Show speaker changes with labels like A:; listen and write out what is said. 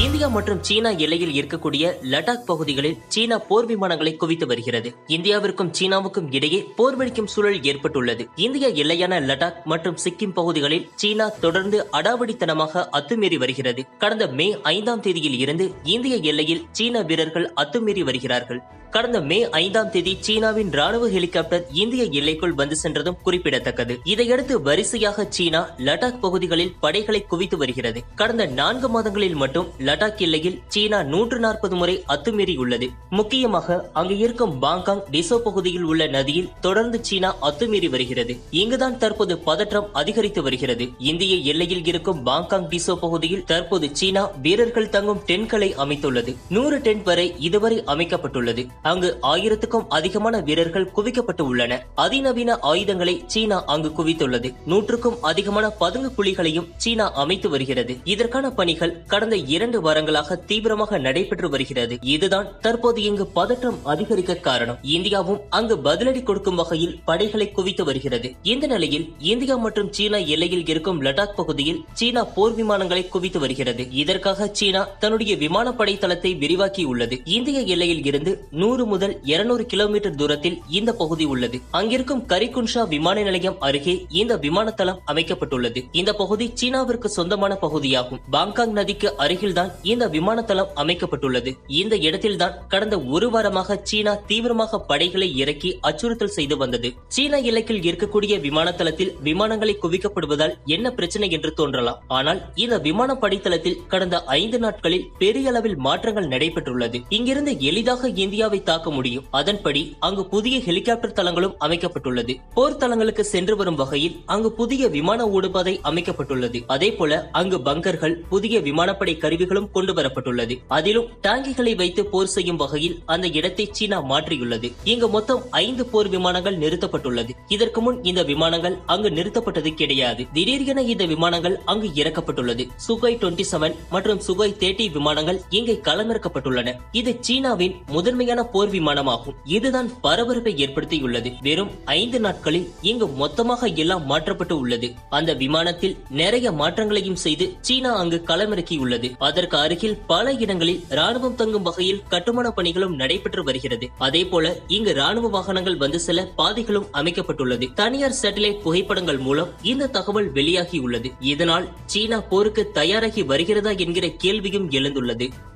A: India மற்றும் சீனா எல்லையில் இருக்கக்கூடிய லடாக் பகுதிகளில் சீனா போர் விமானங்களை குவித்து வருகிறது இந்தியாவிற்கும் சீனாவுக்கும் இடையே போர் வெடிக்கும் சூழல் ஏற்பட்டுள்ளது இந்திய எல்லையான லடாக் மற்றும் சிக்கிம் பகுதிகளில் சீனா தொடர்ந்து அடாவடித்தனமாக அத்துமீறி வருகிறது கடந்த மே ஐந்தாம் தேதியில் இருந்து இந்திய எல்லையில் சீன வீரர்கள் அத்துமீறி வருகிறார்கள் கடந்த மே ஐந்தாம் தேதி சீனாவின் ராணுவ ஹெலிகாப்டர் இந்திய எல்லைக்குள் வந்து சென்றதும் குறிப்பிடத்தக்கது இதையடுத்து வரிசையாக சீனா லடாக் பகுதிகளில் படைகளை குவித்து வருகிறது கடந்த நான்கு மாதங்களில் மட்டும் லடாக் எல்லையில் சீனா நூற்று நாற்பது முறை அத்துமீறியுள்ளது முக்கியமாக அங்கு இருக்கும் பாங்காங் டிசோ பகுதியில் உள்ள நதியில் தொடர்ந்து சீனா அத்துமீறி வருகிறது இங்குதான் தற்போது பதற்றம் அதிகரித்து வருகிறது இந்திய எல்லையில் இருக்கும் பாங்காங் டிசோ பகுதியில் தற்போது சீனா வீரர்கள் தங்கும் டென்ட்களை அமைத்துள்ளது நூறு டென்ட் வரை இதுவரை அமைக்கப்பட்டுள்ளது அங்கு ஆயிரத்துக்கும் அதிகமான வீரர்கள் குவிக்கப்பட்டு உள்ளன அதிநவீன ஆயுதங்களை சீனா அங்கு குவித்துள்ளது நூற்றுக்கும் அதிகமான பதுங்கு குழிகளையும் சீனா அமைத்து வருகிறது இதற்கான பணிகள் கடந்த இரண்டு வாரங்களாக தீவிரமாக நடைபெற்று வருகிறது இதுதான் தற்போது இங்கு பதற்றம் அதிகரிக்க காரணம் இந்தியாவும் அங்கு பதிலடி கொடுக்கும் வகையில் படைகளை குவித்து வருகிறது இந்த நிலையில் இந்தியா மற்றும் சீனா எல்லையில் இருக்கும் லடாக் பகுதியில் சீனா போர் விமானங்களை குவித்து வருகிறது இதற்காக சீனா தன்னுடைய விமானப்படை தளத்தை விரிவாக்கியுள்ளது இந்திய எல்லையில் இருந்து நூறு முதல் இருநூறு கிலோமீட்டர் தூரத்தில் இந்த பகுதி உள்ளது அங்கிருக்கும் கரிகுன்ஷா விமான நிலையம் அருகே இந்த விமான தளம் அமைக்கப்பட்டுள்ளது இந்த பகுதி சீனாவிற்கு சொந்தமான பகுதியாகும் பாங்காங் நதிக்கு அருகில்தான் இந்த விமான தளம் அமைக்கப்பட்டுள்ளது இந்த இடத்தில்தான் கடந்த ஒரு வாரமாக சீனா தீவிரமாக படைகளை இறக்கி அச்சுறுத்தல் செய்து வந்தது சீனா எல்லைக்குள் இருக்கக்கூடிய விமான தளத்தில் விமானங்களை குவிக்கப்படுவதால் என்ன பிரச்சனை என்று தோன்றலாம் ஆனால் இந்த விமான படைத்தளத்தில் கடந்த ஐந்து நாட்களில் பெரிய அளவில் மாற்றங்கள் நடைபெற்றுள்ளது இங்கிருந்து எளிதாக இந்தியாவை தாக்க முடியும் அதன்படி அங்கு புதிய ஹெலிகாப்டர் தளங்களும் அமைக்கப்பட்டுள்ளது போர் தளங்களுக்கு சென்று வரும் வகையில் அங்கு புதிய விமான ஓடுபாதை அமைக்கப்பட்டுள்ளது அதே போல அங்கு பங்கர்கள் புதிய விமானப்படை கருவிகளும் கொண்டு வரப்பட்டுள்ளது அதிலும் டாங்கிகளை வைத்து போர் செய்யும் வகையில் அந்த இடத்தை சீனா மாற்றியுள்ளது இங்கு மொத்தம் ஐந்து போர் விமானங்கள் நிறுத்தப்பட்டுள்ளது இதற்கு முன் இந்த விமானங்கள் அங்கு நிறுத்தப்பட்டது கிடையாது திடீரென இந்த விமானங்கள் அங்கு இறக்கப்பட்டுள்ளது சுகாய் டுவெண்டி செவன் மற்றும் சுகாய் தேர்ட்டி விமானங்கள் இங்கே களமிறக்கப்பட்டுள்ளன இது சீனாவின் முதன்மையான போர் விமானமாகும் இதுதான் பரபரப்பை ஏற்படுத்தியுள்ளது வெறும் ஐந்து நாட்களில் இங்கு மொத்தமாக எல்லாம் மாற்றப்பட்டு உள்ளது அந்த விமானத்தில் நிறைய மாற்றங்களையும் செய்து சீனா அங்கு களமிறக்கியுள்ளது அதற்கு அருகில் பல இடங்களில் ராணுவம் தங்கும் வகையில் கட்டுமான பணிகளும் நடைபெற்று வருகிறது அதே போல இங்கு ராணுவ வாகனங்கள் வந்து செல்ல பாதைகளும் அமைக்கப்பட்டுள்ளது தனியார் சேட்டலைட் புகைப்படங்கள் மூலம் இந்த தகவல் வெளியாகியுள்ளது இதனால் சீனா போருக்கு தயாராகி வருகிறதா என்கிற கேள்வியும் எழுந்துள்ளது